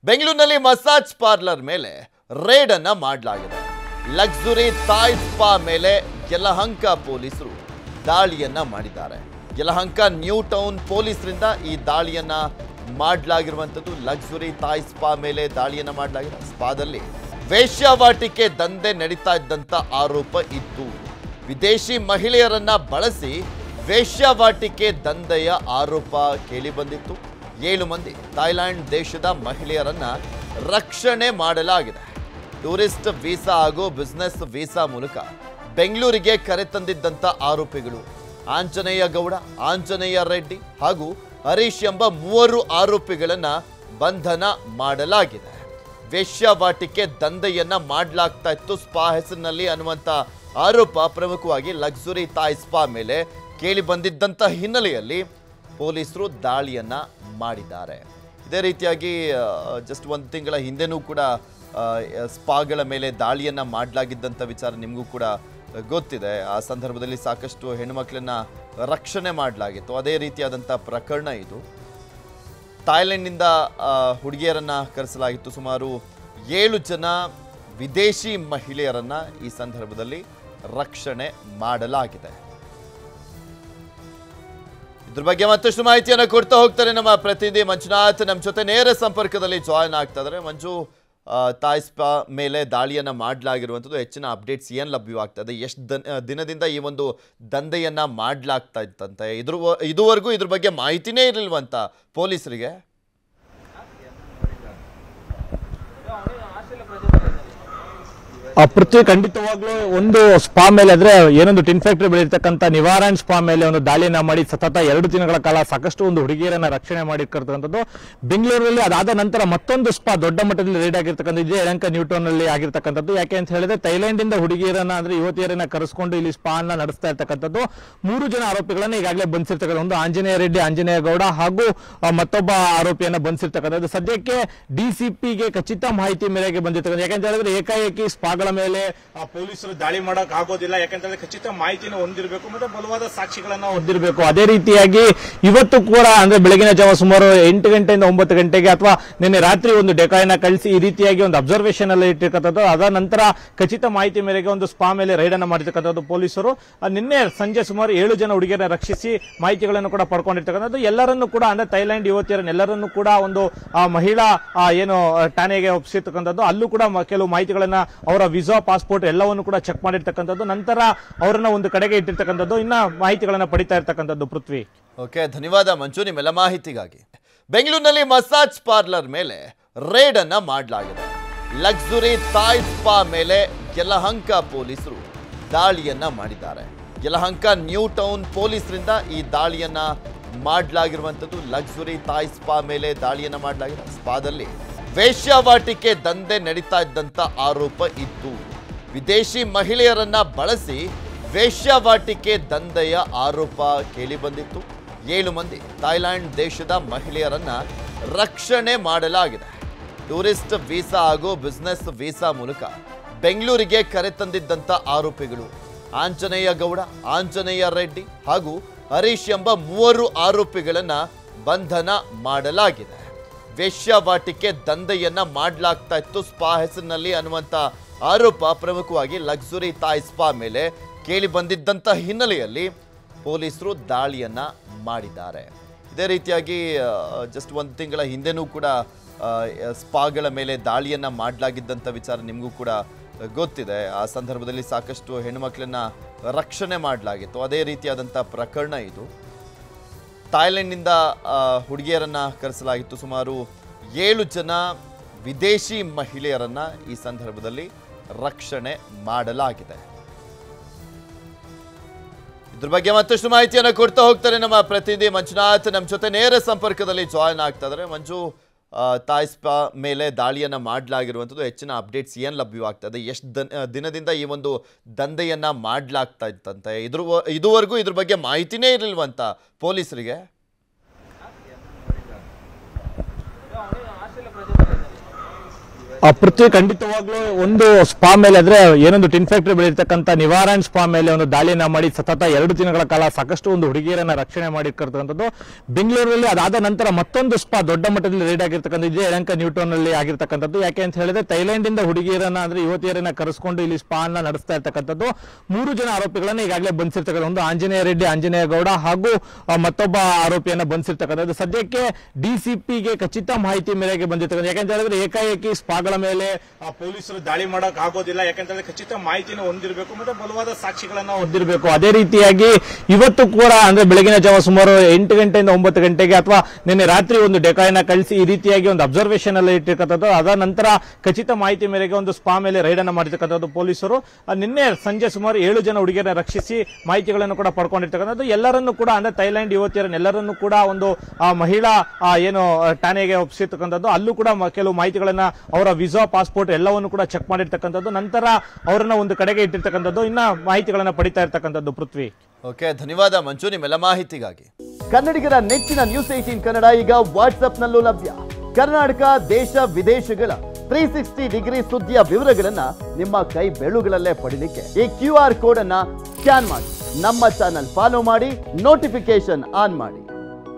ಬೆಂಗಳೂರಿನಲ್ಲಿ massage parlour ಮೇಲೆ raid ಅನ್ನ ಮಾಡಲಾಗಿದೆ ಲಕ್ಸುರಿ ತಾಯ್ ಸ್ಪಾ ಮೇಲೆ ಯಲಹಂಕ ಪೊಲೀಸರು ದಾಳಿಯನ್ನ ಮಾಡಿದ್ದಾರೆ ಯಲಹಂಕ ನ್ಯೂ ಟೌನ್ ಪೊಲೀಸರಿಂದ ಈ ದಾಳಿಯನ್ನ ಮಾಡಲಾಗಿರುವಂಥದ್ದು ಲಕ್ಸುರಿ ತಾಯ್ ಸ್ಪಾ ಮೇಲೆ ದಾಳಿಯನ್ನ ಮಾಡಲಾಗಿದೆ ಸ್ಪಾದಲ್ಲಿ ವೇಶ್ಯಾವಾಟಿಕೆ ದಂಧೆ ನಡೀತಾ ಇದ್ದಂತ ಆರೋಪ ಇತ್ತು ವಿದೇಶಿ ಮಹಿಳೆಯರನ್ನ ಬಳಸಿ ವೇಶ್ಯಾವಾಟಿಕೆ ದಂಧೆಯ ಆರೋಪ ಕೇಳಿಬಂದಿತ್ತು ಏಳು ಮಂದಿ ಥಾಯ್ಲೆಂಡ್ ದೇಶದ ಮಹಿಳೆಯರನ್ನ ರಕ್ಷಣೆ ಮಾಡಲಾಗಿದೆ ಟೂರಿಸ್ಟ್ ವೀಸಾ ಹಾಗೂ ಬಿಸ್ನೆಸ್ ವೀಸಾ ಮೂಲಕ ಬೆಂಗಳೂರಿಗೆ ಕರೆತಂದಿದ್ದಂಥ ಆರೋಪಿಗಳು ಆಂಜನೇಯ ಗೌಡ ಆಂಜನೇಯ ರೆಡ್ಡಿ ಹಾಗೂ ಹರೀಶ್ ಎಂಬ ಮೂವರು ಆರೋಪಿಗಳನ್ನ ಬಂಧನ ಮಾಡಲಾಗಿದೆ ವೇಶ್ಯಾವಾಟಿಕೆ ದಂಧೆಯನ್ನ ಮಾಡಲಾಗ್ತಾ ಇತ್ತು ಸ್ಪಾ ಹೆಸರಿನಲ್ಲಿ ಅನ್ನುವಂಥ ಆರೋಪ ಪ್ರಮುಖವಾಗಿ ಲಕ್ಸುರಿ ತಾಯ್ ಸ್ಪಾ ಮೇಲೆ ಕೇಳಿ ಬಂದಿದ್ದಂಥ ಹಿನ್ನೆಲೆಯಲ್ಲಿ ಪೊಲೀಸರು ದಾಳಿಯನ್ನ ಮಾಡಿದ್ದಾರೆ ಇದೇ ರೀತಿಯಾಗಿ ಜಸ್ಟ್ ಒಂದು ತಿಂಗಳ ಹಿಂದೆನೂ ಕೂಡ ಆ, ಸ್ಪಾಗಳ ಮೇಲೆ ದಾಳಿಯನ್ನ ಮಾಡಲಾಗಿದ್ದಂಥ ವಿಚಾರ ನಿಮಗೂ ಕೂಡ ಗೊತ್ತಿದೆ ಆ ಸಂದರ್ಭದಲ್ಲಿ ಸಾಕಷ್ಟು ಹೆಣ್ಣುಮಕ್ಕಳನ್ನ ರಕ್ಷಣೆ ಮಾಡಲಾಗಿತ್ತು ಅದೇ ರೀತಿಯಾದಂಥ ಪ್ರಕರಣ ಇದು ಥಾಯ್ಲೆಂಡ್ನಿಂದ ಆ, ಹುಡುಗಿಯರನ್ನ ಕರೆಸಲಾಗಿತ್ತು ಸುಮಾರು ಏಳು ಜನ ವಿದೇಶಿ ಮಹಿಳೆಯರನ್ನ ಈ ಸಂದರ್ಭದಲ್ಲಿ ರಕ್ಷಣೆ ಮಾಡಲಾಗಿದೆ ಇದ್ರ ಬಗ್ಗೆ ಮತ್ತಷ್ಟು ಮಾಹಿತಿಯನ್ನು ಕೊಡ್ತಾ ಹೋಗ್ತಾರೆ ನಮ್ಮ ಪ್ರತಿನಿಧಿ ಮಂಜುನಾಥ್ ನಮ್ಮ ಜೊತೆ ನೇರ ಸಂಪರ್ಕದಲ್ಲಿ ಜಾಯ್ನ್ ಆಗ್ತಾ ಇದ್ದಾರೆ ಮಂಜು ಆ, ತಾಯ್ ಸ್ಪಾ ಮೇಲೆ ದಾಳಿಯನ್ನ ಮಾಡಲಾಗಿರುವಂಥದ್ದು ಹೆಚ್ಚಿನ ಅಪ್ಡೇಟ್ಸ್ ಏನು ಲಭ್ಯವಾಗ್ತದೆ ಎಷ್ಟು ದನ್ ದಿನದಿಂದ ಈ ಒಂದು ದಂಧೆಯನ್ನ ಮಾಡಲಾಗ್ತಾ ಇತ್ತಂತೆ ಇದ್ರ ಇದುವರೆಗೂ ಇದ್ರ ಬಗ್ಗೆ ಮಾಹಿತಿನೇ ಇರಲಿಲ್ವಂತ ಪೊಲೀಸರಿಗೆ ಆ ಪೃಥ್ವಿ ಖಂಡಿತವಾಗ್ಲೂ ಒಂದು ಸ್ಪಾ ಮೇಲೆ ಅಂದ್ರೆ ಏನೊಂದು ಟಿನ್ ಫ್ಯಾಕ್ಟರಿ ಬೆಳಿರ್ತಕ್ಕಂಥ ನಿವಾರಣ್ ಸ್ಪಾ ಮೇಲೆ ಒಂದು ದಾಳಿಯನ್ನ ಮಾಡಿ ಸತತ ಎರಡು ದಿನಗಳ ಕಾಲ ಸಾಕಷ್ಟು ಒಂದು ಹುಡುಗಿಯರನ್ನ ರಕ್ಷಣೆ ಮಾಡಿರ್ತಕ್ಕಂಥದ್ದು ಬೆಂಗಳೂರಲ್ಲಿ ಅದಾದ ನಂತರ ಮತ್ತೊಂದು ಸ್ಪಾ ದೊಡ್ಡ ಮಟ್ಟದಲ್ಲಿ ರೇಡ್ ಆಗಿರ್ತಕ್ಕಂಥ ಇದೆ ಯಲಂಕ ನ್ಯೂಟೌನ್ ನಲ್ಲಿ ಆಗಿರ್ತಕ್ಕಂಥದ್ದು ಯಾಕೆ ಅಂತ ಹೇಳಿದ್ರೆ ಥೈಲ್ಯಾಂಡ್ ಇಂದ ಹುಡುಗಿಯರನ್ನ ಅಂದ್ರೆ ಯುವತಿಯರನ್ನ ಕರೆಸ್ಕೊಂಡು ಇಲ್ಲಿ ಸ್ಪಾ ಅನ್ನ ನಡೆಸ್ತಾ ಇರ್ತಕ್ಕಂಥದ್ದು ಮೂರು ಜನ ಆರೋಪಿಗಳನ್ನ ಈಗಾಗಲೇ ಬಂಧಿಸಿರ್ತಕ್ಕಂಥ ಒಂದು ಆಂಜನೇಯ ರೆಡ್ಡಿ ಆಂಜನೇಯ ಗೌಡ ಹಾಗೂ ಆ, ಮತ್ತೊಬ್ಬ ಆರೋಪಿಯನ್ನ ಬಂಧಿಸಿರ್ತಕ್ಕಂಥದ್ದು ಸದ್ಯಕ್ಕೆ ಡಿಸಿಪಿಗೆ ಖಚಿತ ಮಾಹಿತಿ ಮೇರೆಗೆ ಬಂದಿರ್ತಕ್ಕಂಥ ಯಾಕಂತ ಹೇಳಿದ್ರೆ ಏಕಾಏಕಿ ಸ್ಪಾಗಳ ಮೇಲೆ ಆ, ಪೊಲೀಸರು ದಾಳಿ ಮಾಡಕ್ ಆಗೋದಿಲ್ಲ ಯಾಕಂತಂದ್ರೆ ಖಚಿತ ಮಾಹಿತಿನ ಹೊಂದಿರಬೇಕು ಮತ್ತೆ ಬಲವಾದ ಸಾಕ್ಷಿಗಳನ್ನ ಹೊಂದಿರಬೇಕು ಅದೇ ರೀತಿಯಾಗಿ ಇವತ್ತು ಕೂಡ ಅಂದ್ರೆ ಬೆಳಗಿನ ಜಾವ ಸುಮಾರು ಎಂಟು ಗಂಟೆಯಿಂದ ಒಂಬತ್ತು ಗಂಟೆಗೆ ಅಥವಾ ನಿನ್ನೆ ರಾತ್ರಿ ಒಂದು ಡೆಕಾಯನ್ನ ಕಳಿಸಿ ಈ ರೀತಿಯಾಗಿ ಒಂದು ಅಬ್ಸರ್ವೇಷನ್ ಅಲ್ಲಿ ಇಟ್ಟಿರ್ತಕ್ಕಂಥದ್ದು ಅದ ನಂತರ ಖಚಿತ ಮಾಹಿತಿ ಮೇರೆಗೆ ಒಂದು ಸ್ಪಾ ಮೇಲೆ ರೈಡ್ ಅನ್ನ ಮಾಡಿರ್ತಕ್ಕಂಥದ್ದು ಪೊಲೀಸರು ಆ, ನಿನ್ನೆ ಸಂಜೆ ಸುಮಾರು ಏಳು ಜನ ಹುಡುಗಿಯರನ್ನ ರಕ್ಷಿಸಿ ಮಾಹಿತಿಗಳನ್ನು ಕೂಡ ಪಡ್ಕೊಂಡಿರ್ತಕ್ಕಂಥದ್ದು ಎಲ್ಲರನ್ನೂ ಕೂಡ ಅಂದ್ರೆ ಥೈಲ್ಯಾಂಡ್ ಯುವತಿಯರನ್ನೆಲ್ಲರನ್ನೂ ಕೂಡ ಒಂದು ಆ, ಮಹಿಳಾ ಆ, ಏನು ಆ, ಠಾಣೆಗೆ ಒಪ್ಪಿಸಿರ್ತಕ್ಕಂಥದ್ದು ಅಲ್ಲೂ ಕೂಡ ಮ- ಕೆಲವು ಮಾಹಿತಿಗಳನ್ನ ಅವರ ವಿಸಾ ಪಾಸ್ಪೋರ್ಟ್ ಎಲ್ಲವನ್ನು ಕೂಡ ಚೆಕ್ ಮಾಡಿರ್ತಕ್ಕಂಥದ್ದು ನಂತರ ಅವರನ್ನ ಒಂದು ಕಡೆಗೆ ಇಟ್ಟಿರ್ತಕ್ಕಂಥದ್ದು ಇನ್ನ ಮಾಹಿತಿಗಳನ್ನ ಪಡಿತಾ ಇರ್ತಕ್ಕಂಥದ್ದು ಪೃಥ್ವಿ ಓಕೆ ಧನ್ಯವಾದ ಮಂಜು ನಿಮ್ಮೆಲ್ಲ ಮಾಹಿತಿಗಾಗಿ ಬೆಂಗಳೂರಿನಲ್ಲಿ ಮಸಾಜ್ ಪಾರ್ಲರ್ ಮೇಲೆ ರೇಡ್ ಅನ್ನ ಮಾಡಲಾಗಿದೆ ಲಕ್ಸುರಿ ತಾಯ್ ಸ್ಪಾ ಮೇಲೆ ಯಲಹಂಕ ಪೊಲೀಸರು ದಾಳಿಯನ್ನ ಮಾಡಿದ್ದಾರೆ ಯಲಹಂಕ ನ್ಯೂ ಟೌನ್ ಪೊಲೀಸರಿಂದ ಈ ದಾಳಿಯನ್ನ ಮಾಡಲಾಗಿರುವಂಥದ್ದು ಲಕ್ಸುರಿ ತಾಯ್ ಸ್ಪಾ ಮೇಲೆ ದಾಳಿಯನ್ನ ಮಾಡಲಾಗಿದೆ ಸ್ಪಾದಲ್ಲಿ ವೇಶ್ಯಾವಾಟಿಕೆ ದಂಧೆ ನಡೀತಾ ಇದ್ದಂಥ ಆರೋಪ ಇತ್ತು ವಿದೇಶಿ ಮಹಿಳೆಯರನ್ನ ಬಳಸಿ ವೇಶ್ಯಾವಾಟಿಕೆ ದಂಧೆಯ ಆರೋಪ ಕೇಳಿಬಂದಿತ್ತು ಏಳು ಮಂದಿ ಥಾಯ್ಲೆಂಡ್ ದೇಶದ ಮಹಿಳೆಯರನ್ನ ರಕ್ಷಣೆ ಮಾಡಲಾಗಿದೆ ಟೂರಿಸ್ಟ್ ವೀಸಾ ಹಾಗೂ ಬಿಸ್ನೆಸ್ ವೀಸಾ ಮೂಲಕ ಬೆಂಗಳೂರಿಗೆ ಕರೆತಂದಿದ್ದಂಥ ಆರೋಪಿಗಳು ಆಂಜನೇಯ ಗೌಡ ಆಂಜನೇಯ ರೆಡ್ಡಿ ಹಾಗೂ ಹರೀಶ್ ಎಂಬ ಮೂವರು ಆರೋಪಿಗಳನ್ನ ಬಂಧನ ಮಾಡಲಾಗಿದೆ ವೇಶ್ಯಾವಾಟಿಕೆ ದಂಧೆಯನ್ನ ಮಾಡಲಾಗ್ತಾ ಇತ್ತು ಸ್ಪಾ ಹೆಸರಿನಲ್ಲಿ ಅನ್ನುವಂಥ ಆರೋಪ ಪ್ರಮುಖವಾಗಿ ಲಕ್ಸುರಿ ತಾಯ್ ಸ್ಪಾ ಮೇಲೆ ಕೇಳಿ ಬಂದಿದ್ದಂಥ ಹಿನ್ನೆಲೆಯಲ್ಲಿ ಪೊಲೀಸರು ದಾಳಿಯನ್ನ ಮಾಡಿದ್ದಾರೆ ಇದೇ ರೀತಿಯಾಗಿ ಜಸ್ಟ್ ಒಂದು ತಿಂಗಳ ಹಿಂದೆನೂ ಕೂಡ ಆ, ಸ್ಪಾಗಳ ಮೇಲೆ ದಾಳಿಯನ್ನ ಮಾಡಲಾಗಿದ್ದಂಥ ವಿಚಾರ ನಿಮಗೂ ಕೂಡ ಗೊತ್ತಿದೆ ಆ ಸಂದರ್ಭದಲ್ಲಿ ಸಾಕಷ್ಟು ಹೆಣ್ಣುಮಕ್ಕಳನ್ನ ರಕ್ಷಣೆ ಮಾಡಲಾಗಿತ್ತು ಅದೇ ರೀತಿಯಾದಂಥ ಪ್ರಕರಣ ಇದು ಥಾಯ್ಲೆಂಡ್ನಿಂದ ಆ, ಹುಡುಗಿಯರನ್ನ ಕರೆಸಲಾಗಿತ್ತು ಸುಮಾರು ಏಳು ಜನ ವಿದೇಶಿ ಮಹಿಳೆಯರನ್ನ ಈ ಸಂದರ್ಭದಲ್ಲಿ ರಕ್ಷಣೆ ಮಾಡಲಾಗಿದೆ ಇದ್ರ ಬಗ್ಗೆ ಮತ್ತಷ್ಟು ಮಾಹಿತಿಯನ್ನು ಕೊಡ್ತಾ ಹೋಗ್ತಾರೆ ನಮ್ಮ ಪ್ರತಿನಿಧಿ ಮಂಜುನಾಥ್ ನಮ್ಮ ಜೊತೆ ನೇರ ಸಂಪರ್ಕದಲ್ಲಿ ಜಾಯ್ನ್ ಆಗ್ತಾ ಇದ್ದಾರೆ ಮಂಜು ಆ, ತಾಯ್ ಸ್ಪಾ ಮೇಲೆ ದಾಳಿಯನ್ನ ಮಾಡಲಾಗಿರುವಂಥದ್ದು ಹೆಚ್ಚಿನ ಅಪ್ಡೇಟ್ಸ್ ಏನು ಲಭ್ಯವಾಗ್ತದೆ ಎಷ್ಟು ದನ್ ಆ, ದಿನದಿಂದ ಈ ಒಂದು ದಂಧೆಯನ್ನ ಮಾಡಲಾಗ್ತಾ ಇತ್ತಂತೆ ಇದ್ರ ಇದುವರೆಗೂ ಇದ್ರ ಬಗ್ಗೆ ಮಾಹಿತಿನೇ ಇರಲಿಲ್ವಂತ ಪೊಲೀಸರಿಗೆ ಆ ಪೃಥ್ವಿ ಖಂಡಿತವಾಗ್ಲೂ ಒಂದು ಸ್ಪಾ ಮೇಲೆ ಆದ್ರೆ ಏನೊಂದು ಟಿನ್ ಫ್ಯಾಕ್ಟರಿ ಬೆಳಿರ್ತಕ್ಕಂಥ ನಿವಾರಣ್ ಸ್ಪಾ ಮೇಲೆ ಒಂದು ದಾಳಿಯನ್ನ ಮಾಡಿ ಸತತ ಎರಡು ದಿನಗಳ ಕಾಲ ಸಾಕಷ್ಟು ಒಂದು ಹುಡುಗಿಯರನ್ನ ರಕ್ಷಣೆ ಮಾಡಿರ್ತಕ್ಕಂಥದ್ದು ಬೆಂಗಳೂರಲ್ಲಿ ಅದಾದ ನಂತರ ಮತ್ತೊಂದು ಸ್ಪಾ ದೊಡ್ಡ ಮಟ್ಟದಲ್ಲಿ ರೇಡ್ ಆಗಿರ್ತಕ್ಕಂಥ ಇದೇ ಯಲಹಂಕ ನ್ಯೂಟನ್ ಅಲ್ಲಿ ಆಗಿರ್ತಕ್ಕಂಥದ್ದು ಯಾಕೆ ಅಂತ ಹೇಳಿದ್ರೆ ಥೈಲ್ಯಾಂಡ್ ಇಂದ ಹುಡುಗಿಯರನ್ನ ಅಂದ್ರೆ ಯುವತಿಯರನ್ನ ಕರೆಸ್ಕೊಂಡು ಇಲ್ಲಿ ಸ್ಪಾ ಅನ್ನ ನಡೆಸ್ತಾ ಇರ್ತಕ್ಕಂಥದ್ದು ಮೂರು ಜನ ಆರೋಪಿಗಳನ್ನ ಈಗಾಗಲೇ ಬಂಧಿಸಿರ್ತಕ್ಕಂಥ ಒಂದು ಆಂಜನೇಯ ರೆಡ್ಡಿ ಆಂಜನೇಯ ಗೌಡ ಹಾಗೂ ಆ, ಮತ್ತೊಬ್ಬ ಆರೋಪಿಯನ್ನ ಬಂಧಿಸಿರ್ತಕ್ಕಂಥದ್ದು ಸದ್ಯಕ್ಕೆ ಡಿಸಿಪಿಗೆ ಖಚಿತ ಮಾಹಿತಿ ಮೇರೆಗೆ ಬಂದಿರ್ತಕ್ಕಂಥ ಯಾಕಂತ ಹೇಳಿದ್ರೆ ಏಕಾಏಕಿ ಸ್ಪಾಗಳ ಮೇಲೆ ಆ ಪೊಲೀಸರು ದಾಳಿ ಮಾಡಕ್ ಆಗೋದಿಲ್ಲ ಯಾಕಂತಂದ್ರೆ ಖಚಿತ ಮಾಹಿತಿನ ಹೊಂದಿರಬೇಕು ಮತ್ತೆ ಬಲವಾದ ಸಾಕ್ಷಿಗಳನ್ನ ಹೊಂದಿರ್ಬೇಕು. ಹೊಂದಿರಬೇಕು ಅದೇ ರೀತಿಯಾಗಿ ಇವತ್ತು ಕೂಡ ಅಂದ್ರೆ ಬೆಳಗಿನ ಜಾವ ಸುಮಾರು ಎಂಟು ಗಂಟೆಯಿಂದ ಒಂಬತ್ತು ಗಂಟೆಗೆ ಅಥವಾ ನಿನ್ನೆ ರಾತ್ರಿ ಒಂದು ಡೆಕಾಯನ್ನ ಕಳಿಸಿ ಈ ರೀತಿಯಾಗಿ ಒಂದು ಅಬ್ಸರ್ವೇಷನ್ ಅಲ್ಲಿ ಇಟ್ಟಿರ್ತಕ್ಕಂಥದ್ದು ಅದ ನಂತರ ಖಚಿತ ಮಾಹಿತಿ ಮೇರೆಗೆ ಒಂದು ಸ್ಪಾ ಮೇಲೆ ರೈಡ್ ಅನ್ನ ಮಾಡಿರ್ತಕ್ಕಂಥದ್ದು ಪೊಲೀಸರು ಆ, ನಿನ್ನೆ ಸಂಜೆ ಸುಮಾರು ಏಳು ಜನ ಹುಡುಗಿಯರನ್ನ ರಕ್ಷಿಸಿ ಮಾಹಿತಿಗಳನ್ನು ಕೂಡ ಪಡ್ಕೊಂಡಿರ್ತಕ್ಕಂಥದ್ದು ಎಲ್ಲರನ್ನೂ ಕೂಡ ಅಂದ್ರೆ ಥೈಲ್ಯಾಂಡ್ ಯುವತಿಯರನ್ನೆಲ್ಲರನ್ನೂ ಕೂಡ ಒಂದು ಆ, ಮಹಿಳಾ ಆ, ಏನು ಆ, ಠಾಣೆಗೆ ಒಪ್ಪಿಸಿರ್ತಕ್ಕಂಥದ್ದು ಅಲ್ಲೂ ಕೂಡ ಮ- ಕೆಲವು ಮಾಹಿತಿಗಳನ್ನ ಅವರ ವಿಸಾ ಪಾಸ್ಪೋರ್ಟ್ ಎಲ್ಲವನ್ನು ಕೂಡ ಚೆಕ್ ಮಾಡಿರ್ತಕ್ಕಂಥದ್ದು ನಂತರ ಅವರನ್ನ ಒಂದು ಕಡೆಗೆ ಇಟ್ಟಿರ್ತಕ್ಕಂಥದ್ದು ಇನ್ನ ಮಾಹಿತಿಗಳನ್ನ ಪಡಿತಾ ಇರ್ತಕ್ಕಂಥದ್ದು ಪೃಥ್ವಿ ಓಕೆ ಧನ್ಯವಾದ ಮಂಜು ನಿಮ್ಮೆಲ್ಲ ಮಾಹಿತಿಗಾಗಿ ಕನ್ನಡಿಗರ ನೆಚ್ಚಿನ ನ್ಯೂಸ್ ಏಟೀನ್ ಕನ್ನಡ ಈಗ ವಾಟ್ಸ್ಆಪ್ನಲ್ಲೂ ಲಭ್ಯ ಕರ್ನಾಟಕ ದೇಶ ವಿದೇಶಗಳ ತ್ರೀ ಸಿಕ್ಸ್ಟಿ ಡಿಗ್ರಿ ಸುದ್ದಿಯ ವಿವರಗಳನ್ನ ನಿಮ್ಮ ಕೈ ಬೆಳುಗಳಲ್ಲೇ ಪಡಿಲಿಕ್ಕೆ ಈ ಕ್ಯೂ ಆರ್ ಕೋಡ್ ಅನ್ನ ಸ್ಕ್ಯಾನ್ ಮಾಡಿ ನಮ್ಮ ಚಾನಲ್ ಫಾಲೋ ಮಾಡಿ ನೋಟಿಫಿಕೇಶನ್ ಆನ್ ಮಾಡಿ